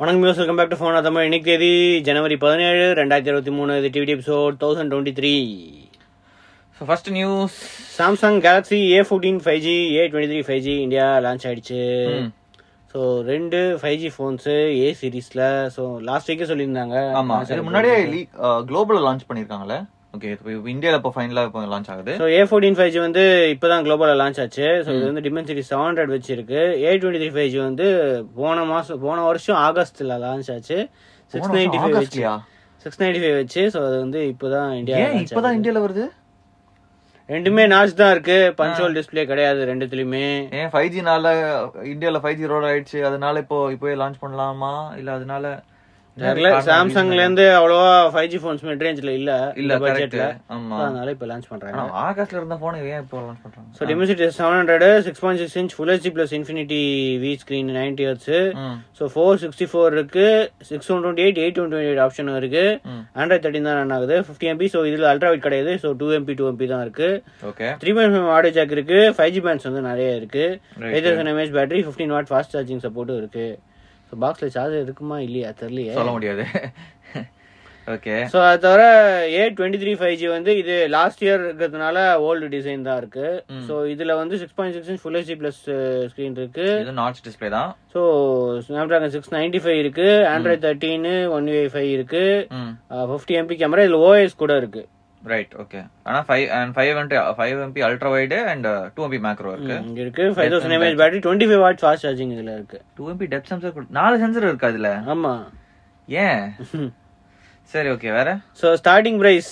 வணக்கம் மியூஸ் welcome back to phone Tamil இன்னைக்கு தேதி ஜனவரி பதினேழு ரெண்டாயிரத்தி இருபத்தி மூணு இது டிவிடி episode thousand twenty three so first news Samsung Galaxy A fourteen five G A twenty three five G India launch ஆயிடுச்சு ஸோ ரெண்டு ஃபைவ் ஜி ஃபோன்ஸு ஏ சீரீஸில் ஸோ லாஸ்ட் வீக்கே சொல்லியிருந்தாங்க ஆமா இது முன்னாடியே குளோபல் லான்ச் பண்ணிருக்காங்கல்ல ஓகே இப்போ இந்தியால இப்போ ஃபைனலா இப்போ லான்ச் ஆகுது so A fourteen five G வந்து இப்போதான் குளோபலில் லான்ச் ஆச்சு ஸோ இது வந்து டிமென்சிட்டி செவன் ஹண்ட்ரட் வச்சிருக்கு A twenty three five G வந்து போன மாதம் போன வருஷம் ஆகஸ்ட்ல லான்ச் ஆச்சு சிக்ஸ் நைன்டி ஃபைவ் வச்சு ஆகஸ்ட்லயா சிக்ஸ் நைன்டி ஃபைவ் வச்சு ஸோ அது வந்து இப்போதான் இந்தியா ஏன் இப்பதான் இந்தியால வருது ரெண்டுமே நாச் தான் இருக்கு பஞ்சுவல் டிஸ்ப்ளே கிடையாது ரெண்டுத்துலயுமே ஏன் ஃபைவ் ஜினால இந்தியால ஃபைவ் ஜி ரோட் ஆயிடுச்சு அதனால இப்போ இப்போயே லான்ச் பண்ணலாமா இல்ல அதனால தெரியல சாம்சங்ல இருந்து அவ்வளவா ஃபைவ் ஜி போன்ஸ் மிட் ரேஞ்ச்ல இல்ல இல்ல இல்ல கரெக்ட் பட்ஜெட்ல ஆமா அதனால இப்ப லான்ச் பண்றாங்க ஆனா ஆகஸ்ட்ல இருந்த போன் ஏன் இப்போ லான்ச் பண்றாங்க so Dimensity seven hundred six point six inch full HD plus infinity V screen ninety hertz hmm. So four sixty four இருக்கு six one twenty eight eight one twenty eight ஆப்ஷனும் இருக்கு hmm. Android thirteen தான் run ஆகுது fifty MP so இதுல ultra wide கிடையாது so two MP two MP தான் இருக்கு okay three point five audio jack இருக்கு ஃபைவ் ஜி பேண்ட்ஸ் வந்து நிறைய இருக்கு Right. Eight thousand mAh battery fifteen watt fast charging சப்போர்ட்டும் இருக்கு ஸோ பாக்ஸ்ல சார்ஜர் இருக்குமா இல்லையா தெரியலையே சொல்ல முடியாது ஓகே ஸோ அது தவிர A twenty three five G வந்து இது லாஸ்ட் இயர் இருக்கிறதுனால ஓல்டு டிசைன் தான் இருக்கு ஸோ இதுல வந்து six point six inch full HD plus screen இருக்கு இது நாட்ச் டிஸ்ப்ளே தான் so Snapdragon six ninety five இருக்கு Android thirteen one UI five இருக்கு ம் ஃபிஃப்டி எம்பி கேமரா இதுல ஓஎஸ் கூட இருக்கு ரைட் ஓகே ஆனா five and five MP five MP ultra wide and two MP macro இருக்கு இங்க இருக்கு five thousand mAh battery twenty five watt fast charging இதுல இருக்கு டூ எம்பி டெப்த் சென்சர் நாலு சென்சர் இருக்கு அதுல ஆமா ஏன் சரி ஓகே வேற so starting price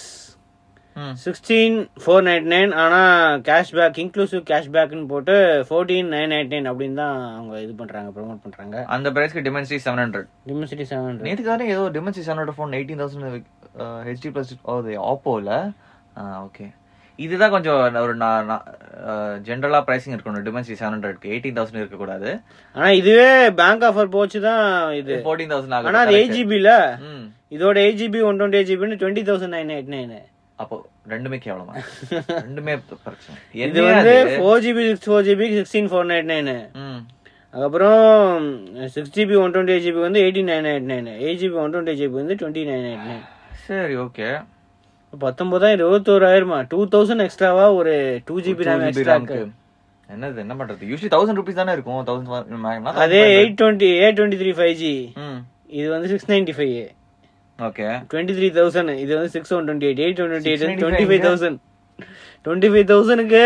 hmm sixteen four ninety nine ஆனால் கேஷ்பேக் இன்க்ளூசிவ் கேஷ்பேக்னு போட்டு ஃபோர்டீன் நைன் நைன்டி நைன் அப்படின்னு தான் அவங்க இது பண்ணுறாங்க ப்ரோமோட் பண்ணுறாங்க அந்த பிரைஸ்க்கு Dimensity seven hundred Dimensity seven hundred நேற்றுக்கு தானே ஏதோ Dimensity seven hundred phone eighteen thousand HD plus அது ஆப்போல ஓகே இதுதான் கொஞ்சம் ஒரு ஜென்ரலா பிரைசிங் இருக்கணும் டிமென்சிட்டி செவன் ஹண்ட்ரட்க்கு எயிட்டீன் தௌசண்ட் இருக்கக்கூடாது ஆனால் இதுவே பேங்க் ஆஃபர் போச்சு தான் இது ஃபோர்டீன் தௌசண்ட் ஆனால் அது எயிட் ஜிபியில் ம் இதோட eight GB one twenty eight ஜிபின்னு twenty thousand nine eight nine அப்போ ரெண்டுமே கேவலமா ரெண்டுமே பிரச்சனை இது என்ன வந்து அது? Four GB six four GB sixteen four nine nine hmm அதுக்கப்புறம் six GB one twenty eight GB வந்து eighteen nine eight nine eight GB one twenty GB வந்து டுவெண்ட்டி நைன் எயிட் நைன் சரி ஓகே பத்தொன்பதாயிரம் இருபத்தோராயிரமா டூ தௌசண்ட் எக்ஸ்ட்ராவா ஒரு two GB RAM extra ரேம்க்கு என்னது என்ன பண்றது யூஸ்வலி தௌசண்ட் ருபீஸ் தானே இருக்கும் தௌசண்ட் அதே eight twenty A twenty three five G hmm இது வந்து six ninety five okay twenty three thousand இது வந்து six one twenty eight eight one twenty eight 695 twenty five thousand twenty five தௌசண்ட்க்கு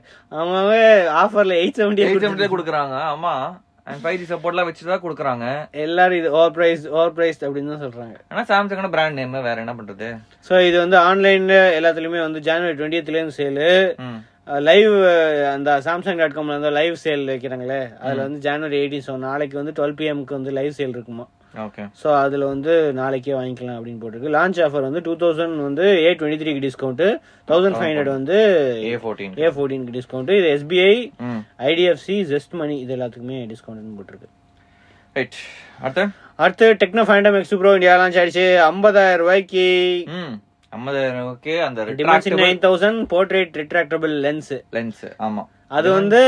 அவங்க ஆஃபர்ல எயிட் செவன்டி எயிட் செவன்டிலே கொடுக்குறாங்க ஆமா and five G சப்போர்ட்லாம் வச்சு தான் கொடுக்குறாங்க எல்லாரும் இது ஓவர் பிரைஸ் ஓவர் பிரைஸ் அப்படின்னு தான் சொல்றாங்க ஆனா சாம்சங்கோட பிராண்ட் நேம் வேற என்ன பண்றது ஸோ இது வந்து ஆன்லைன்ல எல்லாத்துலயுமே வந்து ஜனவரி டுவெண்ட்டியத்துலேருந்து சேலு ம் லைவ் அந்த சாம்சங் டாட் காம்ல வந்து லைவ் சேல் வைக்கிறாங்களே அதுல வந்து ஜனவரி எயிட்டீன் ஸோ நாளைக்கு வந்து டுவெல் பிஎம்க்கு வந்து லைவ் சேல் இருக்குமா ஓகே ஸோ அதில் வந்து நாளைக்கே வாங்கிக்கலாம் அப்படின்னு போட்டிருக்கு லான்ச் ஆஃபர் வந்து டூ தௌசண்ட் வந்து ஏ டுவெண்ட்டி த்ரீக்கு டிஸ்கவுண்ட் தௌசண்ட் ஃபைவ் ஹண்ட்ரட் வந்து ஏ ஃபோர்டீன் ஏ ஃபோர்டீனுக்கு டிஸ்கவுண்ட் இது SBI hmm IDFC ZestMoney இது எல்லாத்துக்குமே டிஸ்கவுண்ட்னு போட்டிருக்கு ரைட் அடுத்து அடுத்து Tecno Phantom X Pro India launch ஆயிடுச்சு ஐம்பதாயிரம் ரூபாய்க்கு ம் ஐம்பதாயிரம் ஓகே அந்த dimension nine thousand portrait retractable lens lens ஆமா அது வந்து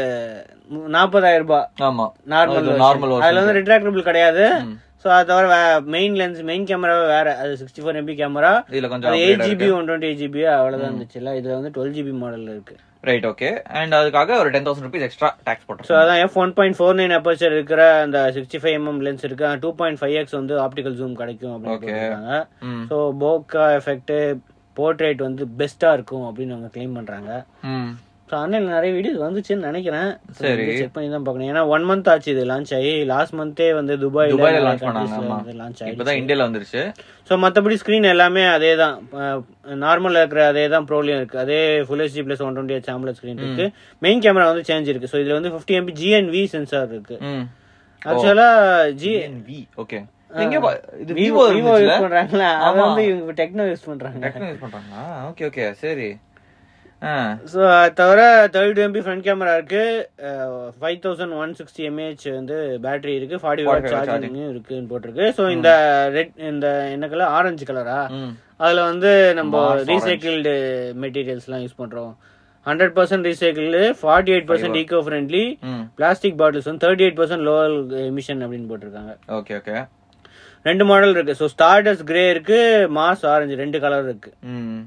நாற்பதாயிரம் ரூபாய் ஆமா நார்மல் நார்மல் அதுல வந்து ரிட்ராக்டபிள் கிடையாது ஸோ அது தவிர மெயின் லென்ஸ் மெயின் கேமரா வேற அது சிக்ஸ்டி ஃபோர் எம்பி கேமரா இதுல கொஞ்சம் அது eight GB one twenty eight GB அவ்வளவுதான் இருந்துச்சுல இதுல வந்து டுவெல் ஜிபி மாடல் இருக்கு ரைட் ஓகே அண்ட் அதுக்காக ஒரு ten thousand rupees extra tax so போட்டுருக்கோம் அதான் F one point four nine aperture இருக்கிற அந்த சிக்ஸ்டி ஃபைவ் எம்எம் லென்ஸ் இருக்கு டூ பாயிண்ட் ஃபைவ் எக்ஸ் வந்து ஆப்டிகல் ஜூம் கிடைக்கும் அப்படின்னு Okay. சொல்லியிருக்காங்க ம் ஸோ போக்கா எஃபெக்ட் போர்ட்ரேட் வந்து பெஸ்டா இருக்கும் அப்படின்னு அவங்க கிளைம் பண்றாங்க ம் ஸோ ஆன்லைன்ல நிறைய வீடியோஸ் வந்துச்சுன்னு நினைக்கிறேன் சரி. செக் பண்ணி தான் பார்க்கணும் ஏன்னா ஒன் மந்த் ஆச்சு இது லான்ச் ஆகி லாஸ்ட் மந்தே வந்து துபாயில துபாயில லான்ச் பண்ணாங்க ஆமா லான்ச் இப்பதான் ஆயிடுச்சு இந்தியால வந்துருச்சு ஸோ மற்றபடி ஸ்க்ரீன் எல்லாமே அதே தான் நார்மலாக இருக்கிற அதே தான் ப்ரோலையும் இருக்கு அதே full HD plus one twenty eight sample screen இருக்கு மெயின் கேமரா வந்து சேஞ்ச் இருக்கு ஸோ இதுல வந்து ஃபிஃப்டி எம்பி ஜிஎன்வி சென்சார் இருக்கு ம் ஆக்சுவலா ஜி வி ஓகே எங்க பா- இது விவோ விவோ விவோ இருந்துச்சுல யூஸ் பண்றாங்களா அதை ஆமா. வந்து இவங்க டெக்னோ யூஸ் பண்றாங்க டெக்னோ யூஸ் பண்றாங்களா ஓகே ஓகே சரி ஆ ஸோ அது தவிர தேர்ட்டி எம்பி ஃப்ரண்ட் கேமரா இருக்கு five thousand one sixty mAh வந்து பேட்டரி இருக்கு ஃபார்ட்டி வாட் 45 watt சார்ஜிங் இருக்குன்னு போட்டிருக்கு ஸோ இந்த ரெட் இந்த என்ன கலர் ஆரஞ்சு கலரா ம் அதுல வந்து நம்ம Mars orange. ரீசைக்கிள்டு மெட்டீரியல்ஸ்லாம் யூஸ் பண்றோம் hundred percent recycle forty eight percent eco friendly hmm plastic bottles வந்து thirty eight percent lower emission அப்படின்னு போட்டிருக்காங்க ஓகே ஓகே ரெண்டு மாடல் இருக்கு ஸோ ஸ்டார்டஸ் கிரே இருக்கு மாஸ் ஆரஞ்சு ரெண்டு கலர் இருக்கு ம்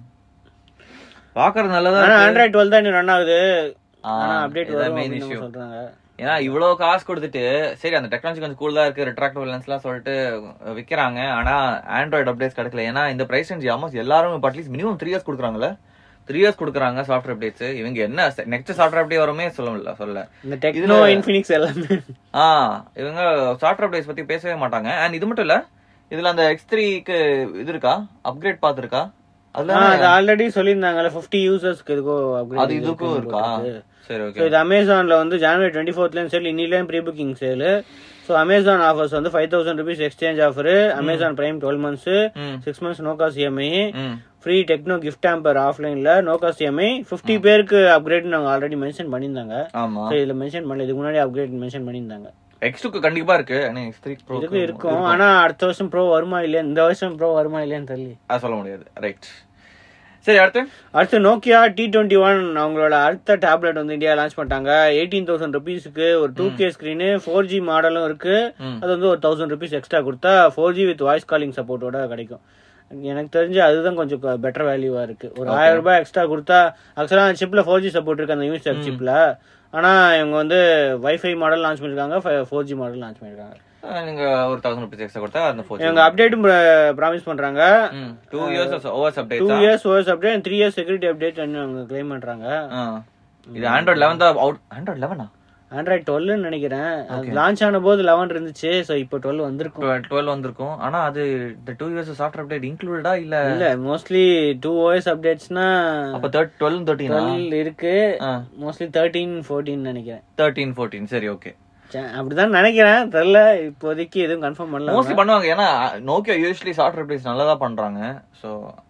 பாக்குறது நல்லதா ஆனா இருக்கு. ஆண்ட்ராய்ட் டுவெல் தான் இன்னும் ரன் ஆகுது ஆ, ஆனா அப்டேட் இதான் வரும் main அப்படின்னு issue. சொல்றாங்க ஏன்னா இவ்வளவு காசு கொடுத்துட்டு சரி அந்த டெக்னாலஜி கொஞ்சம் கூல் தான் இருக்கு ரெட்ராக்டிவ் லென்ஸ்லாம் சொல்லிட்டு விக்கிறாங்க ஆனா ஆண்ட்ராய்டு அப்டேட்ஸ் கிடைக்கல ஏன்னா இந்த பிரைஸ் ரேஞ்ச் ஆல்மோஸ்ட் எல்லாரும் அட்லீஸ்ட் மினிமம் த்ரீ இயர்ஸ் கொடுக்குறாங்கல்ல த்ரீ இயர்ஸ் கொடுக்குறாங்க சாஃப்ட்வேர் அப்டேட்ஸ் இவங்க என்ன நெக்ஸ்ட் சாஃப்ட்வேர் அப்டேட் வருமே சொல்ல முடியல சொல்ல இந்த டெக்னோ இன்ஃபினிக்ஸ் எல்லாமே ஆ இவங்க சாஃப்ட்வேர் அப்டேட்ஸ் பத்தி பேசவே மாட்டாங்க அண்ட் இது மட்டும் இல்ல இதுல அந்த எக்ஸ் த்ரீக்கு இது இருக்கா அப்கிரேட் பாத் இருக்கா அதுல ஆ, அது ஆல்ரெடி சொல்லியிருந்தாங்கல்ல ஃபிஃப்டி யூசர்ஸ்க்கு எதுக்கோ அது அப்கிரேட் இதுக்கும் இருக்கா சரி ஸோ ஓகே இது அமேசான்ல வந்து ஜனவரி டுவெண்ட்டி ஃபோர்த்லேயும் சேல் இன்னிலேயும் pre booking sale so Amazon offers வந்து five thousand rupees exchange offer Amazon Prime twelve months hmm six months no cost EMI hmm free Tecno gift ஆம்பர் ஆஃப்லைன்ல நோ காஸ்ட் இஎம்ஐ ஃபிஃப்டி பேருக்கு upgrade நாங்கள் already mention பண்ணியிருந்தாங்க ஆமா so இதில் mention பண்ணல இதுக்கு முன்னாடி அப்கிரேட் மென்ஷன் பண்ணியிருந்தாங்க எக்ஸ் டூக்கு கண்டிப்பா இருக்கு ஆனா எக்ஸ் த்ரீ ப்ரோ இதுக்கு இருக்கும் ஆனா அடுத்த வருஷம் ப்ரோ வருமா இல்லையா இந்த வருஷம் ப்ரோ வருமா இல்லையான்னு தெரியல அது சொல்ல முடியாது ரைட் சரி அடுத்து அடுத்து நோக்கியா டி டுவெண்ட்டி ஒன் அவங்களோட அடுத்த டேப்லெட் வந்து இந்தியா லான்ச் பண்ணிட்டாங்க எயிட்டீன் தௌசண்ட் ருபீஸ்க்கு ஒரு two K screen four G மாடலும் இருக்கு ம். அது வந்து ஒரு தௌசண்ட் ருபீஸ் எக்ஸ்ட்ரா கொடுத்தா four G with voice calling சப்போர்ட்டோட கிடைக்கும் எனக்கு தெரிஞ்சு அதுதான் கொஞ்சம் பெட்டர் வேல்யூவா இருக்கு ஒரு ஆயிரம் ரூபாய் எக்ஸ்ட்ரா கொடுத்தா ஆக்சுவலா அந்த சிப்ல ஃபோர் ஜி சப்போர்ட் இருக்கு அந்த யூனிசெக் சிப்ல ஆனா இவங்க வந்து வைஃபை மாடல் லான்ச் பண்ணிருக்காங்க ஃபோர் ஜி மாடல் லான்ச் பண்ணிருக்காங்க அஹ் நீங்க ஒரு தௌசண்ட் ருபீஸ் எக்ஸ்ட்ரா கொடுத்தா அந்த ஃபோர் இவங்க அப்டேட்டும் ப்ராமிஸ் பண்றாங்க two years OS two update years OS update three years security update அவங்க கிளைம் பண்றாங்க இது ஆண்ட்ராய்ட் லெவன் தான் அவுட் ஆண்ட்ராய்ட் லெவனா ஆண்ட்ராய்ட் டுவெல்னு நினைக்கிறேன் அது லான்ச் ஆன போது லெவன் இருந்துச்சு ஸோ இப்போ டுவெல் வந்திருக்கும் டுவெல் வந்திருக்கும் ஆனா அது இந்த டூ இயர்ஸ் சாஃப்ட்வேர் அப்டேட் இன்க்ளூடடா இல்ல இல்ல மோஸ்ட்லி டூ ஓஎஸ் அப்டேட்ஸ்னா அப்ப தேர்ட் டுவெல் தேர்ட்டீனா டுவெல் இருக்கு மோஸ்ட்லி தேர்ட்டீன் ஃபோர்டீன் நினைக்கிறேன் தேர்ட்டீன் ஃபோர்டீன் சரி ஓகே ச- அப்படிதான் நினைக்கிறேன் தெரியல இப்போதைக்கு எதுவும் கன்ஃபார்ம் பண்ணல மோஸ்ட்லி பண்ணுவாங்க ஏன்னா நோக்கியா யூஸ்வலி சாஃப்ட்வேர் அப்டேட்ஸ் நல்லதா பண்றாங்க சோ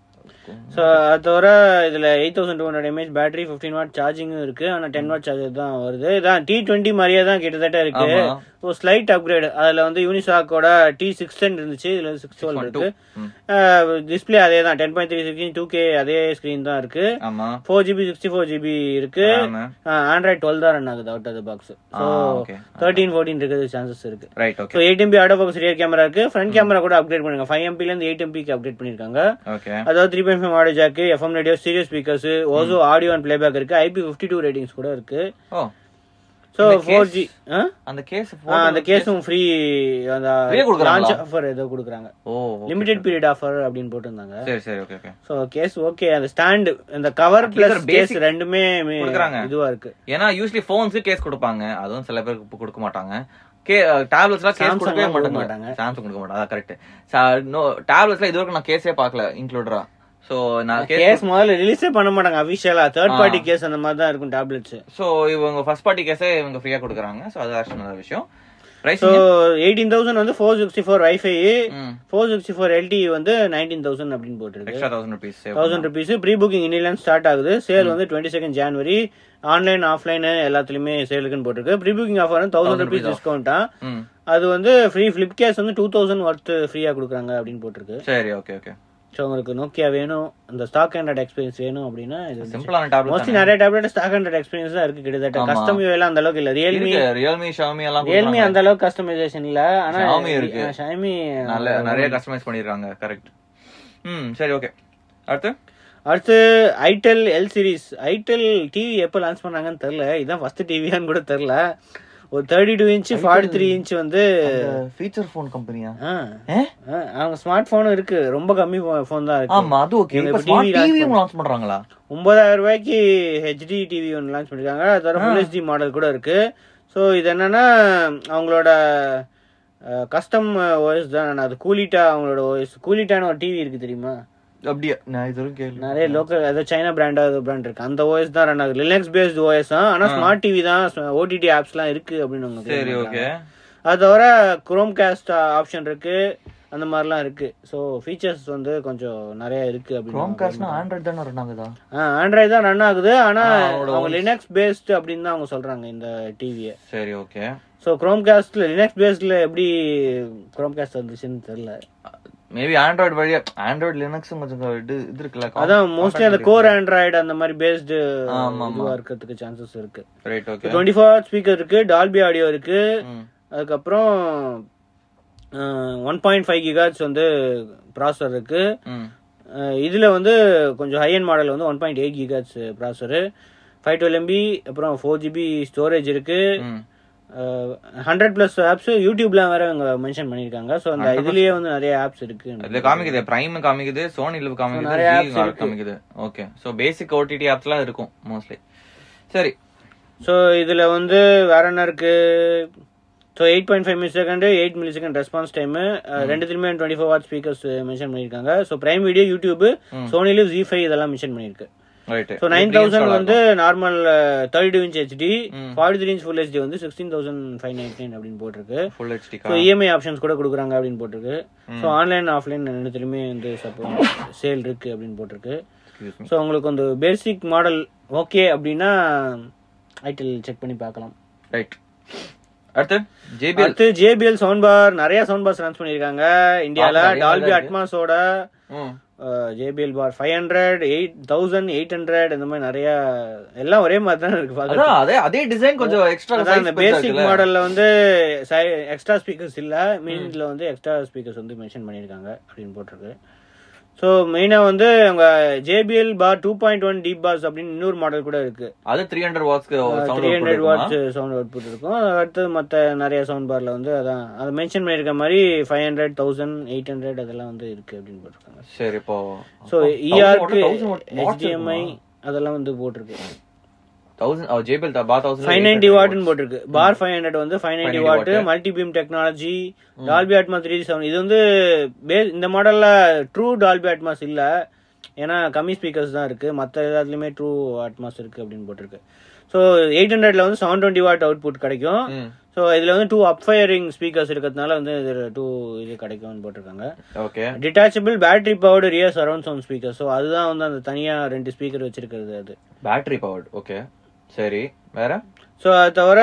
ஸோ அது தவிர இதுல eight thousand two hundred mAh battery fifteen watt சார்ஜிங்கும் இருக்கு ஆனா டென் வாட் சார்ஜர் தான் வருது இதான் டி டுவெண்ட்டி மாதிரியே தான் கிட்டத்தட்ட இருக்கு ஆமா ஒரு ஸ்லைட் அப்கிரேட் அதுல வந்து யூனிசாக்கோட டி சிக்ஸ் டென் இருந்துச்சு இதுல சிக்ஸ் டுவெல் இருக்கு ம். டிஸ்பிளே அதே தான் ten point three sixteen two K அதே ஸ்கிரீன் தான் இருக்கு ஆமா four GB sixty four GB இருக்கு ஆமா ஆண்ட்ராய்ட் டுவெல் தான் ரன் ஆகுது out of box so okay thirteen fourteen இருக்கிறது சான்சஸ் இருக்கு right so okay eight MP auto focus rear camera இருக்கு ஃப்ரண்ட் கேமரா கூட அப்கிரேட் பண்ணுங்க ஃபைவ் எம்பில இருந்து எயிட் எம்பிக்கு அப்டேட் பண்ணிருக்காங்க ஓகே அதாவது three point five audio jack FM radio serious speakers Osho audio and playback இருக்கு ஐபி ஃபிஃப்டி டூ ரேட்டிங்ஸ் கூட இருக்கு ஓ ஸோ இந்த ஃபோர் case- ஜி அந்த கேஸ் அந்த கேஸும் ஃப்ரீ அந்த Free ஆ கொடுக்குறாங்களா? லான்ச் ஆஃபர் ஏதோ கொடுக்குறாங்க ஓ லிமிடெட் பீரியட் ஆஃபர் அப்படின்னு போட்டிருந்தாங்க சரி சரி okay okay so case okay அந்த ஸ்டாண்ட் அந்த கவர் பிளஸ் ஒரு கேஸ் basic ரெண்டுமே மே- கொடுக்குறாங்க. இதுவா இருக்கு ஏன்னா யூஸ்வலி ஃபோன்ஸ்க்கு கேஸ் கொடுப்பாங்க அதுவும் சில பேருக்கு இப்ப கொடுக்க மாட்டாங்க கே டேப்லெட்ஸ்லாம் கேஸ் Samsung கொடுக்கவே எல்லாம் கொடுக்க மாட்டாங்க மாட்டாங்க. சாம்சங் கொடுக்க மாட்டாங்க கரெக்ட் நோ டேப்லெட்ஸ்ல இது வரைக்கும் நான் கேஸே பார்க்கல இன்க்ளூடரா சோ நான் கேஸ் கேஸ் முதல்ல ரிலீஸே பண்ண மாட்டாங்க அபிஷியலா தேர்ட் பார்ட்டி கேஸ் அந்த மாதிரி தான் இருக்கும் டேப்லெட்ஸ் சோ இவங்க ஃபர்ஸ்ட் பார்ட்டி கேஸே இவங்க ஃப்ரீயா கொடுக்குறாங்க சோ அது ஆக்சுவலி நல்ல விஷயம் பிரைஸ் ஸோ எயிட்டீன் தௌசண்ட் வந்து four sixty four WiFi hmm four sixty four LTE வந்து நைன்டீன் தௌசண்ட் அப்படின்னு போட்டிருக்கு extra thousand rupees thousand rupees pre booking இன்னில ஸ்டார்ட் ஆகுது சேல் வந்து twenty second January online offline எல்லாத்துலயுமே சேலுக்குன்னு போட்டிருக்கு ப்ரீ புக்கிங் ஆஃபர் வந்து தௌசண்ட் ருபீஸ் டிஸ்கவுண்டா ம் அது வந்து ஃப்ரீ ஃபிளிப் கேஸ் வந்து டூ தௌசண்ட் ஒர்த் ஃப்ரீயா கொடுக்குறாங்க அப்படின்னு போட்டிருக்கு சரி ஓகே ஓகே ஸோ உங்களுக்கு நோக்கியா வேணும் அந்த ஸ்டாக் ஹண்ட்ரட் எக்ஸ்பீரியன்ஸ் வேணும் அப்படின்னா இது சிம்பிளான டேப்லெட் மோஸ்ட்லி நிறைய டேப்லெட் ஸ்டாக் ஹண்ட்ரட் எக்ஸ்பீரியன்ஸ் தான் இருக்கு கிட்டத்தட்ட கஸ்டம் எல்லாம் அந்த அளவுக்கு இல்ல ரியல்மி இருக்கு ரியல்மி ஷாமி எல்லாம் ரியல்மி அந்த அளவுக்கு கஸ்டமைசேஷன் இல்ல ஆனா Xiaomi இருக்கு. ஷாமி நல்ல நிறைய கஸ்டமைஸ் பண்ணிருக்காங்க கரெக்ட் ம் சரி ஓகே அடுத்து அடுத்து itel L series itel TV எப்போ லான்ச் பண்ணாங்கன்னு தெரியல இதான் ஃபர்ஸ்ட் டிவியான்னு கூட தெரியல ஒரு thirty two inch forty three inch வந்து ஃபீச்சர் ஃபோன் கம்பெனியா ஆ, ஆ, அவங்க ஸ்மார்ட் போனும் இருக்கு ரொம்ப கம்மி ஃபோன் தான் இருக்கு ஆமா அது ஓகே இவங்க இப்ப இப்ப TV smart launch TV launch பண்றாங்களா ஒன்பதாயிரம் ரூபாய்க்கு ஹெச்டி டிவி ஒன்று லான்ச் பண்ணிருக்காங்க அது தவிர ஃபுல் ஹெச்டி மாடல் கூட இருக்கு ஸோ இது என்னன்னா அவங்களோட கஸ்டம் ஓஎஸ் தான் அது கூலிட்டா அவங்களோட ஓஎஸ் கூலிட்டான ஒரு டிவி இருக்கு தெரியுமா அப்படியே நான் இது வரைக்கும் கேள்வி நிறைய லோக்கல் ஏதோ சைனா பிராண்டா ஏதோ பிராண்ட் இருக்கு அந்த ஓஎஸ் தான் ரன் ஆகுது லினக்ஸ் பேஸ்ட் ஓஎஸ் தான் ஆனா ஸ்மார்ட் டிவி தான் ஓடிடி ஆப்ஸ்லாம் இருக்கு அப்படின்னு அவங்க claim சரி பண்றாங்க. ஓகே அது தவிர குரோம் காஸ்ட் ஆப்ஷன் இருக்கு அந்த மாதிரிலாம் இருக்கு ஸோ ஃபீச்சர்ஸ் வந்து கொஞ்சம் நிறைய இருக்கு க்ரோம் அப்படின்னு காஸ்ட்னா ஆண்ட்ராய்ட் தானே ரன் ஆகுதா ஆண்ட்ராய்டு தான் ரன் ஆகுது ஆனா ஆ, அவங்களோட அவங்க லினக்ஸ் பேஸ்ட் அப்படின்னு தான் அவங்க சொல்றாங்க இந்த டிவியை சரி ஓகே ஸோ குரோம் காஸ்ட்ல லினக்ஸ் பேஸ்ட்ல எப்படி குரோம் காஸ்ட் வந்துச்சுன்னு தெரியல மேபி ஆண்ட்ராய்டு வழியா ஆண்ட்ராய்டு லினக்ஸும் கொஞ்சம் இது இது இருக்குல்ல அதான் மோஸ்ட்லி அந்த கோர் ஆண்ட்ராய்டு அந்த மாதிரி பேஸ்டு ஆமா, இதுவா இருக்கிறதுக்கு சான்சஸ் இருக்கு right okay twenty four speaker இருக்கு டால்பி ஆடியோ இருக்கு ம் அதுக்கப்புறம் ஒன் பாயிண்ட் ஃபைவ் கிகாட்ஸ் வந்து ப்ராசர் இருக்கு ம் அஹ் இதுல வந்து கொஞ்சம் ஹை அண்ட் மாடல் வந்து one point eight gigahertz processor five twelve MP அப்புறம் ஃபோர் ஜிபி ஸ்டோரேஜ் இருக்கு ம் ஹண்ட்ரட் பிளஸ் ஆப்ஸ் யூடியூப்ல வேற அவங்க மென்ஷன் பண்ணிருக்காங்க ஸோ அந்த இதுலயே வந்து நிறைய ஆப்ஸ் இருக்கு இதுல காமிக்குது பிரைம் காமிக்குது சோனி லிவ் காமிக்குது நிறைய Zee apps இருக்கு. காமிக்குது ஓகே சோ பேசிக் ஓடிடி ஆப்ஸ்லாம் இருக்கும் மோஸ்ட்லி சரி ஸோ இதுல வந்து வேற என்ன இருக்கு so eight point five milli second eight milli second response time ரெண்டுத்துலயுமே twenty four watt speakers mention பண்ணிருக்காங்க so Prime Video YouTube SonyLIV Zee five இதெல்லாம் மென்ஷன் பண்ணிருக்கு ரைட் ஸோ நைன் தௌசண்ட் வந்து normal thirty two inch HD hmm. Forty three inch full HD வந்து sixteen thousand five ninety nine அப்படின்னு போட்டிருக்கு full HD so EMI options கூட கொடுக்குறாங்க அப்படின்னு போட்டிருக்கு ஸோ ஆன்லைன் ஆஃப்லைன் ரெண்டுத்துலையுமே வந்து சப்போர்ட் சேல் இருக்கு அப்படின்னு போட்டிருக்கு எக்ஸ்கியூஸ் மீ ஸோ உங்களுக்கு அந்த பேசிக் மாடல் ஓகே அப்படின்னா ஐடிஎல் செக் பண்ணி பார்க்கலாம் ரைட் அடுத்து ஜேபிஎல் அடுத்து ஜேபிஎல் சவுண்ட் பார் நிறைய சவுண்ட் பார்ஸ் லான்ச் பண்ணிருக்காங்க இந்தியால ஆமா, நிறைய டால்பி இருக்கு. அட்மாஸோட ம் JBL bar five hundred eight thousand eight hundred இந்த மாதிரி நிறைய எல்லாம் ஒரே மாதிரி தான் இருக்கு பார்க்க அதான் அதே அதே டிசைன் கொஞ்சம் எக்ஸ்ட்ரா அதான் இந்த பேசிக் மாடல்ல வந்து எக்ஸ்ட்ரா ஸ்பீக்கர்ஸ் இல்ல மீன்ல வந்து எக்ஸ்ட்ரா ஸ்பீக்கர்ஸ் வந்து மென்ஷன் பண்ணிருக்காங்க அப்படின்னு போட்டிருக்கு ஸோ மெயினா வந்து அவங்க JBL bar two point one deep bass அப்படின்னு இன்னொரு மாடல் கூட இருக்கு அது த்ரீ ஹண்ட்ரட் வாட்ஸ்க்கு three hundred sound watts sound output இருக்கும் அடுத்து மற்ற நிறைய சவுண்ட் பார்ல வந்து அதான் அதை மென்ஷன் பண்ணியிருக்க மாதிரி five hundred thousand eight hundred அதெல்லாம் வந்து இருக்கு அப்படின்னு போட்டிருக்காங்க சரி இப்போ ஸோ இஆர்க்கு ஹெச்டிஎம்ஐ அதெல்லாம் வந்து போட்டிருக்கு thousand JBL bar thousand five ninety வாட்னு போட்டிருக்கு பார் ஃபைவ் ஹண்ட்ரட் வந்து five ninety watt multi beam technology Dolby Atmos three seven இது வந்து base- இந்த மாடல்ல ட்ரூ டால்பி அட்மாஸ் இல்ல ஏன்னா கம்மி ஸ்பீக்கர்ஸ் தான் இருக்கு மற்ற எல்லாத்துலயுமே ட்ரூ அட்மாஸ் இருக்கு அப்படின்னு போட்டிருக்கு ஸோ எயிட் ஹண்ட்ரட்ல வந்து செவன் டுவெண்ட்டி வாட் அவுட்புட் கிடைக்கும் ஸோ இதுல வந்து டூ அப்ஃபயரிங் ஸ்பீக்கர்ஸ் இருக்கிறதுனால வந்து இது டூ இது கிடைக்கும்னு போட்டிருக்காங்க okay detachable battery powered rear surround sound speaker so அதுதான் வந்து அந்த தனியா ரெண்டு ஸ்பீக்கர் வச்சிருக்கிறது அது பேட்டரி பவர்ட் ஓகே சரி வேற ஸோ அது தவிர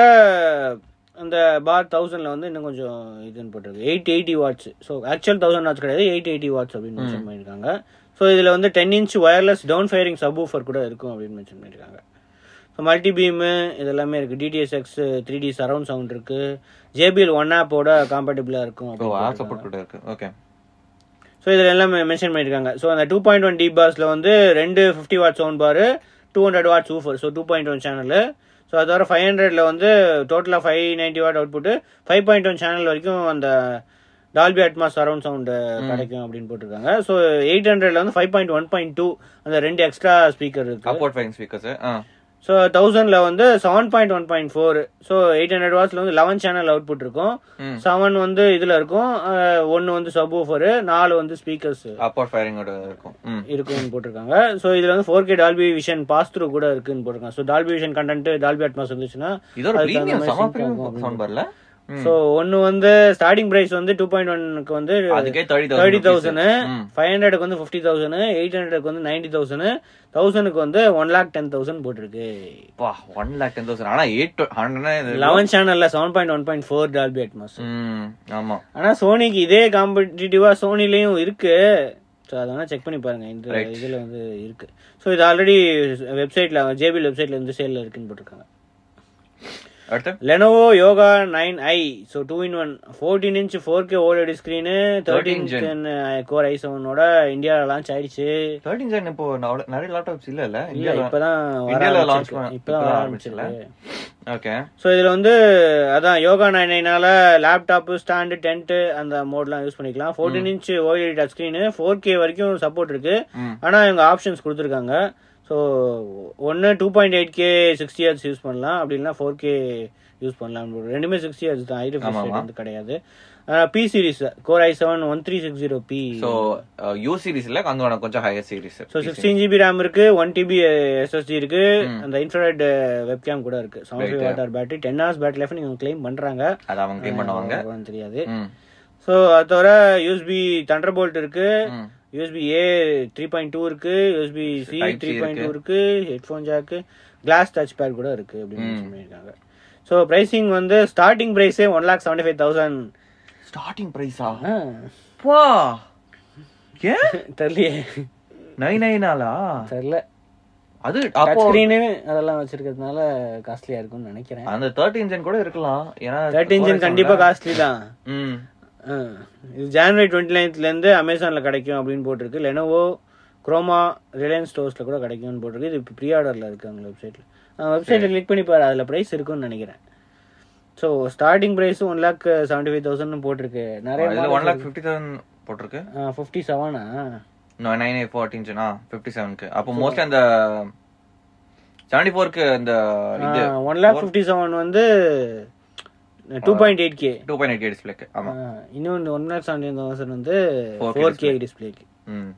அந்த பார் தௌசண்ட்ல வந்து இன்னும் கொஞ்சம் இதுன்னு போட்டிருக்கு eight eighty watts so actual thousand watts கிடையாது எயிட் எயிட்டி வாட்ஸ் அப்படின்னு மென்ஷன் பண்ணியிருக்காங்க ஸோ இதில் வந்து ten inch wireless down firing subwoofer கூட இருக்கும் அப்படின்னு மென்ஷன் பண்ணியிருக்காங்க ஸோ மல்டி பீமு இதெல்லாமே இருக்குது DTS X three D surround sound இருக்கு ஜேபிஎல் ஒன் ஆப்போட காம்பேட்டபிளாக இருக்கும் ஓ அப்படின்னு ஆப் சப்போர்ட் கூட இருக்கு ஓகே ஸோ இதில் எல்லாம் மென்ஷன் பண்ணியிருக்காங்க ஸோ அந்த டூ பாயிண்ட் ஒன் டி பாஸில் வந்து ரெண்டு fifty watt sound bar two hundred watt woofer so two point one channel so அது தவிர ஃபைவ் ஹண்ட்ரட்ல வந்து டோட்டலாக five ninety watt output five point one channel வரைக்கும் அந்த டால்பி அட்மாஸ் சரௌண்ட் சவுண்ட் கிடைக்கும் அப்படின்னு போட்டிருக்காங்க ஸோ எயிட் ஹண்ட்ரட்ல வந்து five point one point two அந்த ரெண்டு எக்ஸ்ட்ரா ஸ்பீக்கர் இருக்கு upward firing speakers ah so தௌசண்ட்ல வந்து seven point one point four so eight hundred வாட்ஸ்ல வந்து லெவன் சேனல் அவுட்புட் இருக்கும் ம். செவன் வந்து இதுல இருக்கும் ஒன்னு வந்து சப் ஊஃபரு நாலு வந்து ஸ்பீக்கர்ஸ் அப்வர்ட் ஃபயரிங்கோட இருக்கும் ம் இருக்குன்னு போட்டிருக்காங்க ஸோ இதுல வந்து four K Dolby Vision pass through கூட இருக்குன்னு போட்டிருக்காங்க so Dolby Vision content Dolby Atmos வந்துச்சுன்னா இதோட அதுக்கு தகுந்த பிரீமியம் மாதிரி சம sync பிரீமியம் ஆகும் சவுண்ட் பார்ல ஸோ ஒன்னு வந்து ஸ்டார்டிங் பிரைஸ் வந்து டூ பாயிண்ட் ஒன்னுக்கு வந்து அதுக்கே thirty thirty thousand thousand five ஹண்ட்ரடுக்கு வந்து ஃபிஃப்டி தௌசண்ட் எயிட் ஹண்ட்ரடுக்கு வந்து நைன்டி தௌசண்ட் தௌசண்ட்க்கு வந்து ஒன் லேக் டென் தௌசண்ட் போட்டிருக்கு வா ஒன் லேக் டென் தௌசண்ட் ஆனா எயிட் ஹண்ட்ரட் லெவன் சேனல்ல seven point one point four Dolby Atmos ம் ஆமா ஆனா சோனிக்கு இதே காம்படிட்டிவா சோனிலையும் இருக்கு ஸோ அதெல்லாம் செக் பண்ணி பாருங்க இந்த Right. இதுல வந்து இருக்கு ஸோ இது ஆல்ரெடி வெப்சைட்ல ஜேபிஎல் வெப்சைட்ல இருந்து சேல்ல இருக்குன்னு போட்டிருக்காங்க அடுத்து Lenovo Yoga nine i so two in one fourteen inch four K OLED screen thirteen Gen. Core i செவனோட இந்தியாவில் லான்ச் ஆயிடுச்சு தேர்ட்டின் ஜென் இப்போ நவ- நிறைய லேப்டாப்ஸ் இல்ல இல்ல இல்ல இந்தியால இப்பதான் வர இந்தியால launch ஆரம்பிச்சிருக்கு. பண்ண- இப்பதான் வர இப்பதான் ஆரம்பிச்சிருக்கு ஓகே ஸோ இதுல வந்து அதான் யோகா நைன் நைனால லேப்டாப் ஸ்டாண்டு டென்ட் அந்த மோட்லாம் யூஸ் பண்ணிக்கலாம் fourteen inch OLED touch screen four K வரைக்கும் சப்போர்ட் இருக்கு ம். ஆனா இவங்க ஆப்ஷன்ஸ் கொடுத்துருக்காங்க ஸோ ஒன்று two point eight K sixty hertz use பண்ணலாம் அப்படி இல்லைனா ஃபோர் கே யூஸ் பண்ணலாம் ரெண்டுமே சிக்ஸ்டி ஹர்ட்ஸ் தான் ஐ ஆமா, ஆமா. வந்து கிடையாது P series Core i seven one three six zero P so U சீரிஸ்ல அங்க கொஞ்சம் higher series so sixteen GB RAM இருக்கு ஒன் டிபி எஸ்எஸ்டி இருக்கு அந்த இன்ஃப்ராரெட் வெப்கேம் கூட இருக்கு seven five watt hour battery ten hours battery life நீங்க claim பண்றாங்க அத அவங்க க்ளீன் பண்ணுவாங்க அவ்வளவுதான் தெரியாது ம் ஸோ அது தவிர யூஎஸ்பி தண்டர் போல்ட் இருக்கு ம். USB A three point two இருக்கு USB C Type C three point two இருக்கு. இருக்கு headphone jack glass touch pad கூட இருக்கு அப்படின்னு mention பண்ணியிருக்காங்க ஸோ பிரைசிங் வந்து ஸ்டார்டிங் பிரைஸே one lakh seventy five thousand starting பிரைஸா வா ஏன் தெரியலையே நைன் நைனாலா தெரியல அது டச் அப்போ ஸ்கிரீனு அதெல்லாம் வச்சிருக்கிறதுனால காஸ்ட்லியா இருக்கும்னு நினைக்கிறேன் அந்த தேர்ட்டி இன்ஜின் கூட இருக்கலாம் ஏன்னா தேர்ட்டி இன்ச்சின் கண்டிப்பா காஸ்ட்லி தான் ம் ஆ. இது ஜான்வரி டுவெண்ட்டி நைன்த்ல இருந்து அமேசான்ல கிடைக்கும் அப்படின்னு போட்டிருக்கு லெனோவோ குரோமா ரிலையன்ஸ் ஸ்டோர்ஸ்ல கூட கிடைக்கும்னு போட்டிருக்கு இது ப்ரீ ஆர்டர்ல இருக்கு அவங்க வெப்சைட்ல வெப்சைட்ல கிளிக் பண்ணி பாரு அதுல பிரைஸ் இருக்கும்னு நினைக்கிறேன் so starting price one lakh seventy five thousand போட்டிருக்கு நிறைய இதுல ஒன் லேக் ஃபிஃப்டி தௌசண்ட் போட்டிருக்கு ஃபிஃப்டி செவனா நைன் எயிட் ஃபோர் இன்ச்சுனா ஃபிஃப்டி செவனுக்கு அப்போ மோஸ்ட்லி அந்த செவன்டி ஃபோருக்கு இந்த இது ஒன் லேக் ஃபிஃப்டி செவன் வந்து two point eight K two point eight டிஸ்பிளேக்கு ஆமா இன்னொன்று ஒன் லேக் செவன்டி தௌசண்ட் வந்து 4K ஃபோர் கே டிஸ்பிளேக்கு ம்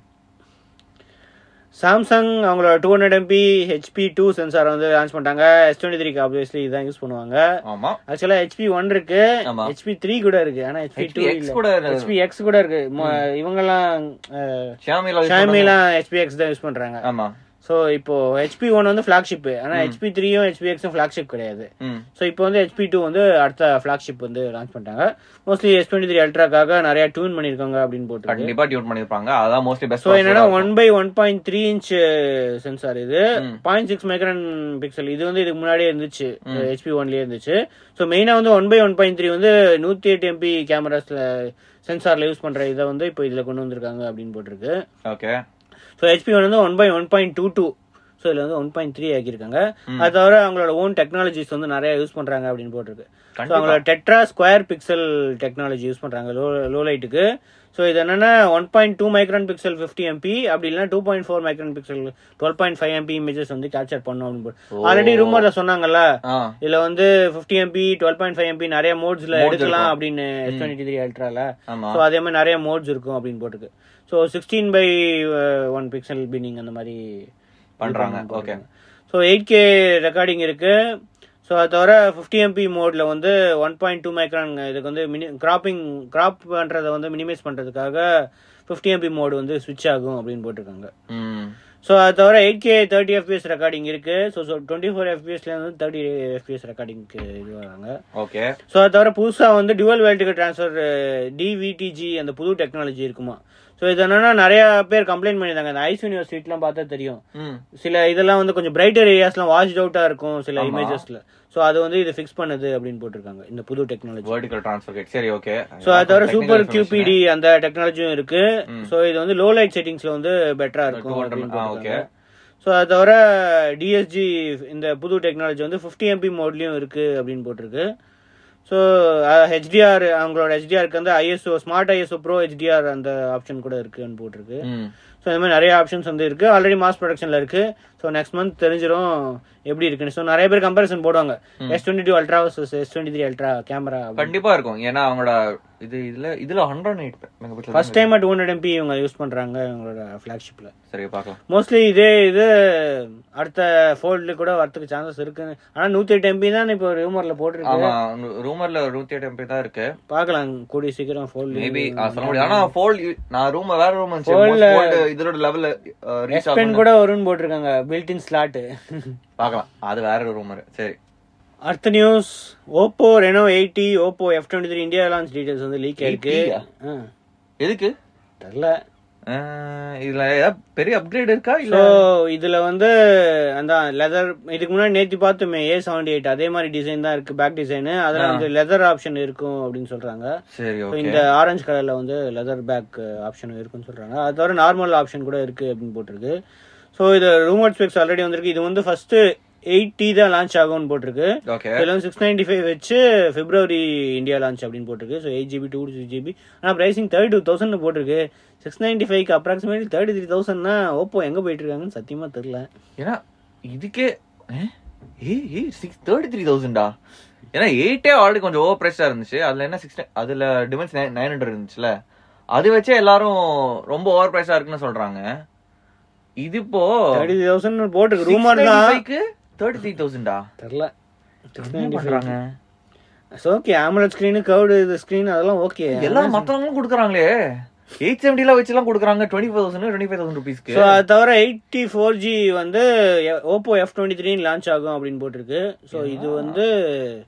சாம்சங் அவங்களோட two hundred MP HP two sensor வந்து லான்ச் பண்ணிட்டாங்க எஸ் டுவெண்ட்டி த்ரீக்கு ஆப்வியஸ்லி இதான் யூஸ் பண்ணுவாங்க ஆமா ஆக்சுவலா ஹெச்பி ஒன் இருக்கு ஆமா. ஹெச்பி த்ரீ கூட இருக்கு ஆனா ஹெச்பி டூ HP X கூட இருக்கு. ஹெச்பி எக்ஸ் கூட இருக்கு இவங்கெல்லாம் ஷாமில ஷாமிலாம் ஹெச்பி எக்ஸ் தான் யூஸ் பண்றாங்க ஆமா ஸோ இப்போ ஹெச்பி ஒன் வந்து ஃபிளாக்ஷிப் ஆனா ஹெச்பி த்ரீயும் ஹெச்பி எக்ஸும் ஃபிளாக்ஷிப் கிடையாது ம் ஸோ இப்போ வந்து ஹெச்பி டூ வந்து அடுத்த ஃபிளாக்ஷிப் வந்து லான்ச் பண்ணிட்டாங்க மோஸ்ட்லி எஸ் டுவெண்ட்டி த்ரீ அல்ட்ராக்காக நிறைய டியூன் பண்ணிருக்காங்க அப்படின்னு போட்டு கண்டிப்பா டியூன் பண்ணிருப்பாங்க அதான் மோஸ்ட்லி பெஸ்ட் ஸோ என்னன்னா one by one point three inch sensor இது பாயிண்ட் சிக்ஸ் மைக்ரான் பிக்சல் இது வந்து இதுக்கு முன்னாடியே இருந்துச்சு ஹெச்பி ஒன்லயே இருந்துச்சு ஸோ மெயினா வந்து one by one point three வந்து நூத்தி எட்டு எம்பி கேமராஸ்ல சென்சார்ல யூஸ் பண்ற இதை வந்து இப்போ இதுல கொண்டு வந்திருக்காங்க அப்படின்னு போட்டிருக்கு ஓகே ஸோ ஹெச்பி ஒன் வந்து one by one point two two so இதில் வந்து ஒன் பாயிண்ட் த்ரீ ஆக்கியிருக்காங்க அது தவிர அவங்களோட ஓன் டெக்னாலஜிஸ் வந்து நிறைய யூஸ் பண்றாங்க அப்படின்னு போட்டிருக்கு ஸோ அவங்களோட tetra square pixel technology use பண்றாங்க லோ லோ லைட்டுக்கு ஸோ இது என்னன்னா one point two micron pixel fifty MP அப்படி இல்லைனா two point four micron pixel twelve point five MP images வந்து கேப்சர் பண்ணும் அப்படின்னு ஆல்ரெடி ரூமர்ல சொன்னாங்கல்ல ஆ இதுல வந்து fifty MP twelve point five MP நிறைய மோட்ஸ்ல எடுக்கலாம் அப்படின்னு எஸ் டுவெண்ட்டி த்ரீ அல்ட்ரால ஆமா ஸோ அதே மாதிரி நிறைய மோட்ஸ் இருக்கும் அப்படின்னு போட்டுருக்கு so sixteen by one pixel binning அந்த மாதிரி பண்றாங்க okay so eight K recording இருக்கு ஸோ அது தவிர ஃபிஃப்டி எம்பி மோட்ல வந்து ஒன் பாயிண்ட் டூ மைக்ரான் இதுக்கு வந்து மினி கிராப்பிங் கிராப் பண்றதை வந்து மினிமைஸ் பண்றதுக்காக ஃபிஃப்டி எம்பி மோடு வந்து ஸ்விட்ச் ஆகும் அப்படின்னு போட்டிருக்காங்க ம் ஸோ அது தவிர eight K thirty FPS recording இருக்கு ஸோ ஸோ டுவெண்ட்டி ஃபோர் எஃபிஎஸ்ல இருந்து தேர்ட்டி எஃபிஎஸ் ரெக்கார்டிங்க்கு இது வராங்க ஓகே ஸோ அது தவிர புதுசாக வந்து டுவல் வேல்ட்டுக்கு ட்ரான்ஸ்ஃபர் டிவிடிஜி அந்த புது டெக்னாலஜி இருக்குமா ஸோ இது என்னன்னா நிறைய பேர் கம்ப்ளைண்ட் பண்ணியிருந்தாங்க அந்த ஐஸ் யூனிவர்சிட்டிலாம் பார்த்தா தெரியும் ம் சில இதெல்லாம் வந்து கொஞ்சம் பிரைட்டர் ஏரியாஸ்லாம் வாஷ் அவுட்டா இருக்கும் சில இமேஜஸ்ல ஸோ அது வந்து இது ஃபிக்ஸ் பண்ணுது அப்படின்னு போட்டிருக்காங்க இந்த புது டெக்னாலஜி வெர்டிகல் ட்ரான்ஸ்ஃபர் கேட் சரி ஓகே ஸோ அது தவிர சூப்பர் QPD அந்த டெக்னாலஜியும் இருக்கு ஸோ இது வந்து லோ லைட் செட்டிங்ஸ்ல வந்து பெட்டரா இருக்கும் 200 அப்படின்னு ஆ, போட்டிருக்காங்க ஸோ அது தவிர டிஎஸ்ஜி இந்த புது டெக்னாலஜி வந்து ஃபிஃப்டி எம்பி மோட்லயும் இருக்கு அப்படின்னு போட்டிருக்கு ஸோ ஹெச்டிஆர் அவங்களோட ஹெச்டிஆருக்கு வந்து ISO smart ISO pro HDR அந்த ஆப்ஷன் கூட இருக்குன்னு போட்டிருக்கு ம் ஸோ இந்த மாதிரி நிறைய ஆப்ஷன்ஸ் வந்து இருக்கு ஆல்ரெடி மாஸ் ப்ரொடக்ஷன்ல இருக்கு ஸோ நெக்ஸ்ட் மந்த் தெரிஞ்சிரும் எப்படி இருக்குன்னு ஸோ நிறைய பேர் கம்பேரிசன் போடுவாங்க S twenty two ultra versus S twenty three ultra camera கண்டிப்பா இருக்கும் ஏன்னா அவங்களோட இது இதுல இதுல hundred eight megapixel first time two hundred MP இவங்க யூஸ் பண்றாங்க இவங்களோட ஃபிளாக்ஷிப்ல சரி பார்க்கலாம் மோஸ்ட்லி இதே இது அடுத்த ஃபோல்டு கூட வரதுக்கு சான்சஸ் இருக்குன்னு ஆனா நூத்தி எட்டு எம்பி தான் இப்போ ரூமர்ல போட்டிருக்கு ஆமா ரூமர்ல நூத்தி எட்டு எம்பி தான் இருக்கு பார்க்கலாம் கூடிய சீக்கிரம் ஃபோல்டு மேபி சொல்ல முடியாது ஆனா ஃபோல்ட் நான் ரூம் வேற ரூம் இதோட லெவல்ல ரீச் S Pen கூட வரும்னு போட்டிருக்காங்க பில்ட் இன் ஸ்லாட் பார்க்கலாம் அது வேற ரூமர் சரி அடுத்த news Oppo Reno eighty Oppo F twenty three India launch details வந்து லீக் ஆயிருக்கு 80 யா? ஆ, எதுக்கு தெரியல அஹ், இதுல ஏதாவது பெரிய அப்கிரேட் இருக்கா இல்ல ஸோ இதுல வந்து அந்த லெதர் இதுக்கு முன்னாடி நேத்தி பார்த்தோமே ஏ செவன்டி எயிட் அதே மாதிரி டிசைன் தான் இருக்கு பேக் டிசைன் அதுல வந்து லெதர் ஆப்ஷன் இருக்கும் அப்படின்னு சொல்றாங்க சரி So, ஓகே இந்த ஆரஞ்சு கலர்ல வந்து லெதர் பேக் ஆப்ஷன் இருக்குன்னு சொல்றாங்க அது தவிர நார்மல் ஆப்ஷன் கூட இருக்கு அப்படின்னு போட்டிருக்கு ஸோ இது ரூமர் ஸ்பெக்ஸ் ஆல்ரெடி வந்திருக்கு இது வந்து ஃபர்ஸ்ட் எயிட்டி தான் லான்ச் ஆகும்னு போட்டிருக்கு ஓகே இதுல வந்து சிக்ஸ் நைன்டி ஃபைவ் வச்சு பிப்ரவரி இந்தியா லான்ச் அப்படின்னு போட்டிருக்கு so eight GB two six GB ஆனால் பிரைசிங் தேர்ட்டி டூ தௌசண்ட் போட்டிருக்கு சிக்ஸ் நைன்டி ஃபைவ்க்கு அப்ராக்சிமேட்லி தேர்ட்டி த்ரீ தௌசண்ட்னா ஓப்போ எங்க போயிட்டு இருக்காங்கன்னு சத்தியமா தெரியல ஏன்னா இதுக்கே சிக்ஸ் தேர்ட்டி த்ரீ தௌசண்டா ஏன்னா எயிட்டே ஆல்ரெடி கொஞ்சம் ஓவர் பிரைஸா இருந்துச்சு அதுல என்ன சிக்ஸ் அதுல டிமென்ஸ் நைன் ஹண்ட்ரட் இருந்துச்சுல அது வச்சே எல்லாரும் ரொம்ப ஓவர் பிரைஸா இருக்குன்னு சொல்றாங்க இது இப்போ தேர்ட்டி த்ரீ தௌசண்ட் போட்டிருக்கு ரூமர் தான் தேர்ட்டி த்ரீ தௌசண்டா தெரியல பண்றாங்க ஓகே ஆம்புலன்ஸ் ஸ்க்ரீனு கவுடு இது ஸ்க்ரீன் அதெல்லாம் ஓகே எல்லாம் மத்தவங்களும் கொடுக்குறாங்களே எயிட் செவன்டில வச்சு எல்லாம் கொடுக்குறாங்க twenty five thousand twenty five thousand ருபீஸ்க்கு ஸோ அது தவிர எயிட்டி ஃபோர் ஜி வந்து Oppo F twenty three launch ஆகும் அப்படின்னு போட்டிருக்கு ஸோ இது வந்து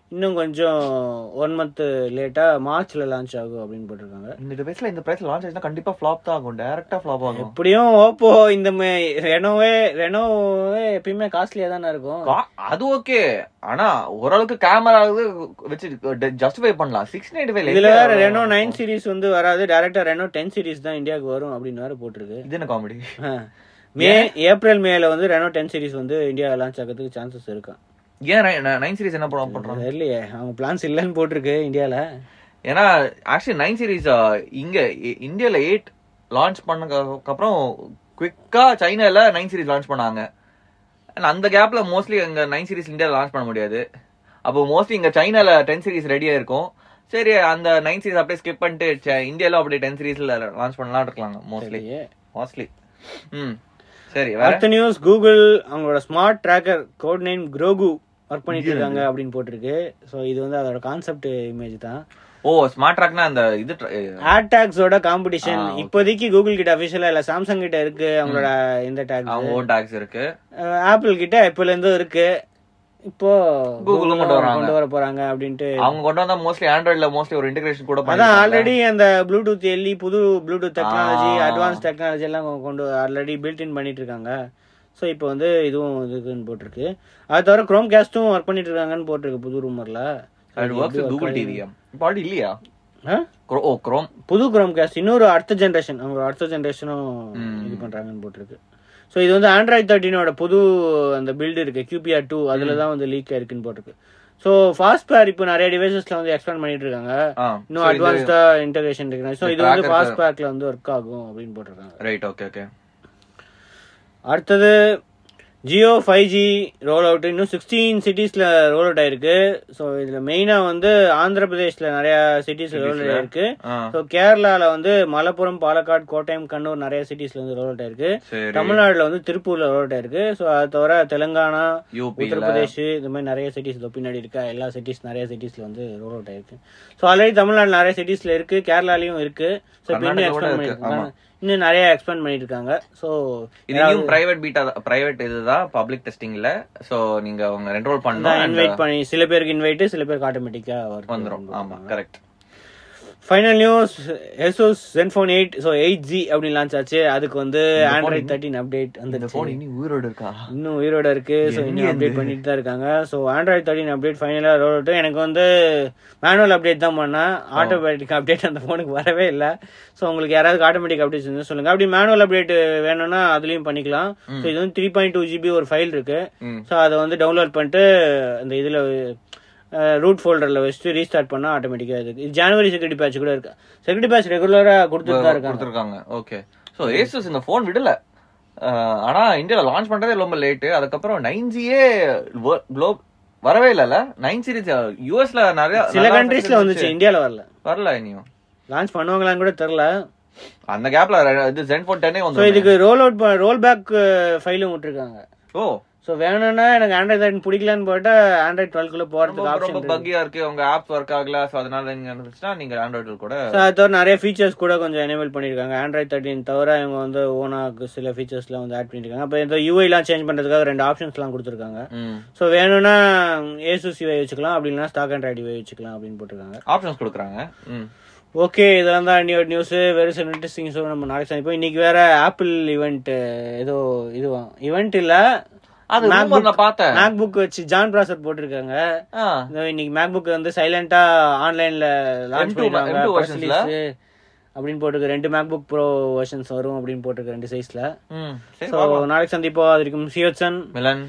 இன்னும் கொஞ்சம் ஒன் மந்த் லேட்டா மார்ச்ல லான்ச் ஆகும் அப்படின்னு போட்டிருக்காங்க இந்த டிவைஸ்ல இந்த பிரைஸ்ல லான்ச் ஆச்சுன்னா கண்டிப்பா ஃபிளாப் தான் ஆகும் டைரக்டா ஃபிளாப் ஆகும் எப்படியும் ஓப்போ இந்த மே- ரெனோவே ரெனோவே எப்பயுமே காஸ்ட்லியா தானே இருக்கும் கா- அது ஓகே ஆனா ஓரளவுக்கு கேமரா வச்சு ஜஸ்டிஃபை பண்ணலாம் சிக்ஸ் நைன்டி இதுல வேற ஃபைவ் ரெனோ நைன் சீரிஸ் வந்து வராது டேரக்டா ரெனோ டென் சீரிஸ் தான் இந்தியாவுக்கு வரும் அப்படின்னு வேற போட்டிருக்கு இது என்ன காமெடி ஆ. மே ஏப்ரல் மேல வந்து ரெனோ டென் சீரிஸ் வந்து இந்தியா லான்ச் ஆகிறதுக்கு சான்சஸ் இருக்கும் ஏன் நைன் சீரிஸ் என்ன படம் பண்றாங்க தெரியலையே அவங்க பிளான்ஸ் இல்லைன்னு போட்டிருக்கு இந்தியால ஏன்னா ஆக்சுவலி நைன் சீரிஸ் இங்க இ- இந்தியால எயிட் லான்ச் பண்ணதுக்கு அப்புறம் குவிக்கா சைனால நைன் சீரிஸ் லான்ச் பண்ணாங்க And அந்த கேப்ல மோஸ்ட்லி இங்க நைன் சீரிஸ் இந்தியால லான்ச் பண்ண முடியாது அப்போ மோஸ்ட்லி இங்க சைனால டென் சீரிஸ் ரெடியா இருக்கும் சரி அந்த நைன் சீரிஸ் அப்படியே ஸ்கிப் பண்ணிட்டு ச- இந்தியால அப்படியே டென் சீரிஸ்ல லான்ச் பண்ணலாம் இருக்கலாம் மோஸ்ட்லி சரியே. மோஸ்ட்லி ம் சரி வேற அடுத்த நியூஸ் கூகுள் அவங்களோட smart tracker code name Grogu work பண்ணிட்டு இருக்காங்க அப்படின்னு போட்டிருக்கு ஸோ இது வந்து அதோட கான்செப்ட் இமேஜ் தான் ஓ ஸ்மார்ட் ட்ராக்னா அந்த இது tra- ஏர் டேக்ஸோட காம்படிஷன் ஆ, okay. இப்போதைக்கு கூகுள் கிட்ட அபிஷியலா இல்ல சாம்சங் கிட்ட இருக்கு அவங்களோட இந்த டேக் அவங்க ஓன் டாக்ஸ் இருக்கு ஆப்பிள் கிட்ட எப்பல இருந்தும் இருக்கு இப்போ Google Google கொண்டு வராங்க. கொண்டு வர போறாங்க அப்படின்ட்டு அவங்க கொண்டு வந்தா மோஸ்ட்லி ஆண்ட்ராய்ட்ல மோஸ்ட்லி ஒரு இன்டகிரேஷன் கூட அதான் பண்ணிருக்காங்க. ஆல்ரெடி அந்த ப்ளூடூத் எல்லி புது ப்ளூடூத் டெக்னாலஜி ஆ. அட்வான்ஸ் டெக்னாலஜி எல்லாம் கொ- கொண்டு ஆல்ரெடி பில்ட் இன் பண்ணிட்டு இருக்காங்க ஸோ இப்போ வந்து இதுவும் இதுக்குன்னு போட்டிருக்கு அது தவிர குரோம் கேஸ்டும் ஒர்க் பண்ணிட்டு இருக்காங்கன்னு போட்டிருக்கு புது ரூமர்ல அது ஒர்க்ஸ் கூகுள் டிவியா இப்போ ஆல்ரெடி இல்லையா Cro- ஓ குரோம் புது குரோம் கேஸ்ட் இன்னொரு அடுத்த ஜென்ரேஷன் அவங்க அடுத்த ஜென்ரேஷனும் ம். இது பண்றாங்கன்னு போட்டிருக்கு ஸோ இது வந்து ஆண்ட்ராய்ட் தேர்ட்டினோட புது அந்த பில்டு இருக்கு QPR டூ அதுல தான் வந்து லீக் ஆயிருக்குன்னு போட்டிருக்கு ஸோ ஃபாஸ்ட் பேர் இப்போ நிறைய டிவைசஸ்ல வந்து எக்ஸ்பேண்ட் பண்ணிட்டு இருக்காங்க ஆ இன்னும் அட்வான்ஸ்டா இன்டகிரேஷன் இருக்கு ஸோ இந்த இது வந்து tracker ஃபாஸ்ட் பேக்ல வந்து ஒர்க் ஆகும் அப்படின்னு போட்டிருக்காங்க ரைட் ஓகே ஓகே அடுத்தது Jio five G roll out இன்னும் சிக்ஸ்டீன் சிட்டிஸ்ல ரோல் அவுட் ஆயிருக்கு ஸோ இதுல மெயினா வந்து ஆந்திர பிரதேஷ்ல நிறைய சிட்டிஸ்ல ரோல் அவுட் ஆயிருக்கு ஆ ஸோ கேரளால வந்து மலப்புரம் பாலக்காடு கோட்டயம் கண்ணூர் நிறைய சிட்டிஸ்ல வந்து ரோல் அவுட் ஆயிருக்கு சரி தமிழ்நாடுல வந்து திருப்பூர்ல ரோல் அவுட் ஆயிருக்கு ஸோ அது தவிர தெலுங்கானா யூபில உத்தரப்பிரதேஷ் இந்த மாதிரி நிறைய சிட்டிஸ் பின்னாடி இருக்க எல்லா சிட்டிஸ் நிறைய சிட்டிஸ்ல வந்து ரோல் அவுட் ஆயிருக்கு ஸோ ஆல்ரெடி தமிழ்நாடு நிறைய சிட்டிஸ்ல இருக்கு கேரளாலயும் இருக்கு ஸோ இப்போ இன்னும் கர்நாடகாவோட எக்ஸ்பேண்ட் இருக்கு, பண்ணிருக்காங்க இன்னும் நிறைய எக்ஸ்பேண்ட் பண்ணிட்டு இருக்காங்க ஸோ இது நியூ பிரைவேட் பீட்டா பிரைவேட் இதுதான் பப்ளிக் டெஸ்டிங்ல சோ நீங்க அவங்க என்ரோல் பண்ணா இன்வைட் பண்ணி சில பேருக்கு இன்வைட் சில பேருக்கு ஆட்டோமேட்டிக்கா வந்துரும் ஆமா correct final news Asus ZenFone eight so eight Z அப்படின்னு லான்ச் ஆச்சு அதுக்கு வந்து ஆண்ட்ராய்ட் தேர்ட்டின் அப்டேட் இந்த வந்து போன் இனி உயிரோட இருக்கா இன்னும் உயிரோட இருக்கு ஸோ இன்னும் அப்டேட் பண்ணிட்டு தான் இருக்காங்க ஸோ ஆண்ட்ராய்ட் தேர்ட்டின் அப்டேட் ஃபைனலாக ரோல் அவுட் எனக்கு வந்து மேனுவல் அப்டேட் தான் பண்ணேன் ஆட்டோமேட்டிக் அப்டேட் அந்த ஃபோனுக்கு வரவே இல்லை ஸோ உங்களுக்கு யாராவது ஆட்டோமேட்டிக் அப்டேட் இருந்தா சொல்லுங்க அப்படி மேனுவல் அப்டேட் வேணும்னா அதுலயும் பண்ணிக்கலாம் ஸோ இது வந்து த்ரீ பாயிண்ட் டூ ஜிபி ஒரு ஃபைல் இருக்கு ம் ஸோ அதை வந்து டவுன்லோட் பண்ணிட்டு அந்த இதில் ரூட் ஃபோல்டரில் வச்சுட்டு ரீஸ்டார்ட் பண்ணால் ஆட்டோமேட்டிக்காக இருக்கு இது ஜனவரி செக்யூரிட்டி பேட்ச் கூட இருக்கு செக்யூரிட்டி பேட்ச் ரெகுலராக கொடுத்துட்டு தான் இருக்காங்க கொடுத்துருக்காங்க ஓகே சோ ஏசஸ் இந்த போன் விடல அஹ், ஆனா இந்தியால லான்ச் பண்றதே ரொம்ப லேட் அதுக்கப்புறம் நைன் ஜியே குளோப் வரவே இல்லல நைன் சீரிஸ் யூஎஸ்ல நிறைய சில நல்லா கண்ட்ரீஸ்ல success வந்துச்சு இந்தியாவில் வரல வரல இனியும் லான்ச் பண்ணுவாங்களான்னு கூட தெரில அந்த கேப்ல இது ஜென்ஃபோன் டென்னே ஸோ வந்து இதுக்கு ரோல் அவுட் ரோல் பேக் ஃபைலும் விட்டுருக்காங்க ஓ ஸோ வேணும்னா எனக்கு ஆண்ட்ராய்ட் தேர்ட்டின் பிடிக்கலன்னு போட்டா ஆண்ட்ராய்ட் டுவெல்க்குள்ள போறதுக்கு ரொம்ப ஆப்ஷன் ரொம்ப பக்கியா இருக்கு உங்க ஆப்ஸ் ஒர்க் ஆகல சோ அதனால நீங்க இருந்துச்சுன்னா நீங்க ஆண்ட்ராய்டு கூட ஸோ அது தவிர நிறைய ஃபீச்சர்ஸ் கூட கொஞ்சம் எனேபிள் பண்ணியிருக்காங்க ஆண்ட்ராய்ட் தேர்ட்டின் தவிர இவங்க வந்து ஓனாக்கு சில ஃபீச்சர்ஸ்லாம் வந்து ஆட் பண்ணியிருக்காங்க அப்போ இந்த யூஐலாம் சேஞ்ச் பண்ணுறதுக்காக ரெண்டு ஆப்ஷன்ஸ்லாம் கொடுத்துருக்காங்க ம் ஸோ வேணும்னா ஏசூஸ் யூஐ வச்சுக்கலாம் அப்படி இல்லைனா ஸ்டாக் ஆண்ட்ராய்டு யூஐ வச்சுக்கலாம் அப்படின்னு போட்டிருக்காங்க ஆப்ஷன்ஸ் கொடுக்குறாங்க ம் ஓகே இதெல்லாம் தான் நியூ நியூஸ் வேறு சில இன்ட்ரெஸ்டிங் ஷோ நம்ம நாளைக்கு சந்திப்போம் இன்னைக்கு வேற ஆப்பிள் ஈவெண்ட் ஏதோ இதுவா ஈவெண்ட் இல்ல அது rumor நான் பார்த்தேன் மேக் புக் வச்சு ஜான் ப்ராசர் போட்டிருக்காங்க ஆ, இதோ இன்னைக்கு மேக் புக் வந்து சைலண்டா ஆன்லைன்ல லான்ச் M2 பண்ணிருக்காங்க M2 press versions ல? release அப்படின்னு போட்டிருக்கு ரெண்டு மேக் புக் ப்ரோ வெர்ஷன்ஸ் வரும் அப்படின்னு போட்டிருக்கு ரெண்டு சைஸ்ல ம் சரி ஸோ நாளைக்கு சந்திப்போம் அது வரைக்கும் சியோச்சன் மிலன்